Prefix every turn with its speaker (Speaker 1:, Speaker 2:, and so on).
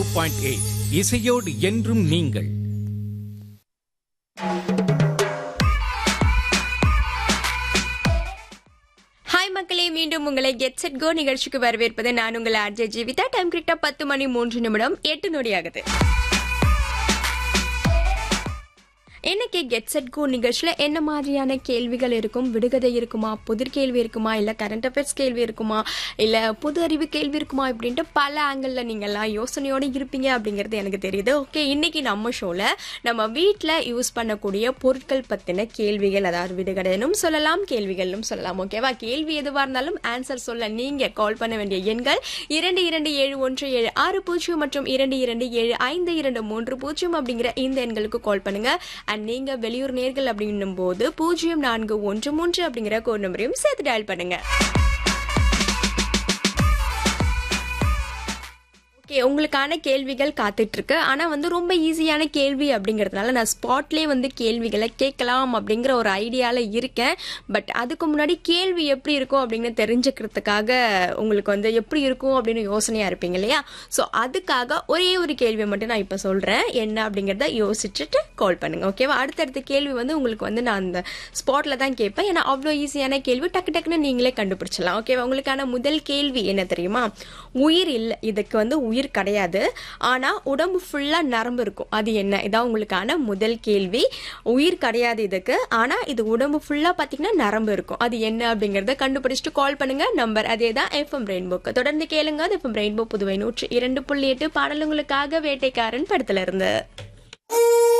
Speaker 1: point eight இசையோடு என்றும் நீங்கள்
Speaker 2: ஹாய் மக்களே மீண்டும் உங்களை கெட் செட் கோ நிகழ்ச்சிக்கு வரவேற்பது நான் உங்கள் ஆர்ஜே ஜீவிதா டைம் கரெக்டா பத்து மணி மூன்று நிமிடம் எட்டு நொடி ஆகுது இன்னைக்கு கெட் செட் கோ நிகழ்ச்சியில் என்ன மாதிரியான கேள்விகள் இருக்கும் விடுகதை இருக்குமா புதிர் கேள்வி இருக்குமா இல்லை கரண்ட் அஃபேர்ஸ் கேள்வி இருக்குமா இல்லை பொது அறிவு கேள்வி இருக்குமா இப்படின்ட்டு பல ஆங்கிளில் நீங்கள்லாம் யோசனையோடு இருப்பீங்க அப்படிங்கிறது எனக்கு தெரியுது ஓகே இன்னைக்கு நம்ம ஷோவில் நம்ம வீட்டில் யூஸ் பண்ணக்கூடிய பொருட்கள் பற்றின கேள்விகள் அதாவது விடுகதைனும் சொல்லலாம் கேள்விகளும் சொல்லலாம் ஓகேவா கேள்வி எதுவாக இருந்தாலும் ஆன்சர் சொல்ல நீங்கள் கால் பண்ண வேண்டிய எண்கள் இரண்டு இரண்டு ஏழு ஒன்று ஏழு ஆறு பூஜ்ஜியம் மற்றும் இரண்டு இரண்டு ஏழு ஐந்து இரண்டு மூன்று பூஜ்ஜியம் அப்படிங்கிற இந்த எண்களுக்கு கால் பண்ணுங்க அண்ட் நீங்க வெளியூர் நேர்கள் அப்படின்னும் போது பூஜ்ஜியம் நான்கு ஒன்று மூன்று அப்படிங்கிற கோட் நம்பரையும் சேர்த்து டயல் பண்ணுங்க ஓகே உங்களுக்கான கேள்விகள் காத்துட்டு இருக்கு ஆனா வந்து ரொம்ப ஈஸியான கேள்வி அப்படிங்கறதுனால நான் ஸ்பாட்லேயே வந்து கேள்விகளை கேட்கலாம் அப்படிங்கிற ஒரு ஐடியால இருக்கேன் பட் அதுக்கு முன்னாடி கேள்வி எப்படி இருக்கும் அப்படின்னு தெரிஞ்சுக்கிறதுக்காக உங்களுக்கு வந்து எப்படி இருக்கும் அப்படின்னு யோசனையா இருப்பீங்க இல்லையா ஸோ அதுக்காக ஒரே ஒரு கேள்வி மட்டும் நான் இப்போ சொல்றேன் என்ன அப்படிங்கறத யோசிச்சுட்டு கால் பண்ணுங்க ஓகேவா அடுத்தடுத்த கேள்வி வந்து உங்களுக்கு வந்து நான் அந்த ஸ்பாட்ல தான் கேட்பேன் ஏன்னா அவ்வளோ ஈஸியான கேள்வி டக்கு டக்குன்னு நீங்களே கண்டுபிடிச்சலாம் ஓகேவா உங்களுக்கான முதல் கேள்வி என்ன தெரியுமா உயிர் இல்லை இதுக்கு வந்து உயிர் கிடையாது ஆனா உடம்பு ஃபுல்லா நரம்பு இருக்கும் அது என்ன இதான் உங்களுக்கான முதல் கேள்வி உயிர் கிடையாது இதுக்கு ஆனா இது உடம்பு ஃபுல்லா பாத்தீங்கன்னா நரம்பு இருக்கும் அது என்ன அப்படிங்கறத கண்டுபிடிச்சிட்டு கால் பண்ணுங்க நம்பர் அதே தான் எஃப்எம் ரெயின்போக்கு தொடர்ந்து கேளுங்க அது எஃப்எம் ரெயின்போ புதுவை நூற்றி இரண்டு புள்ளி எட்டு பாடலுங்களுக்காக வேட்டைக்காரன் படத்துல இருந்து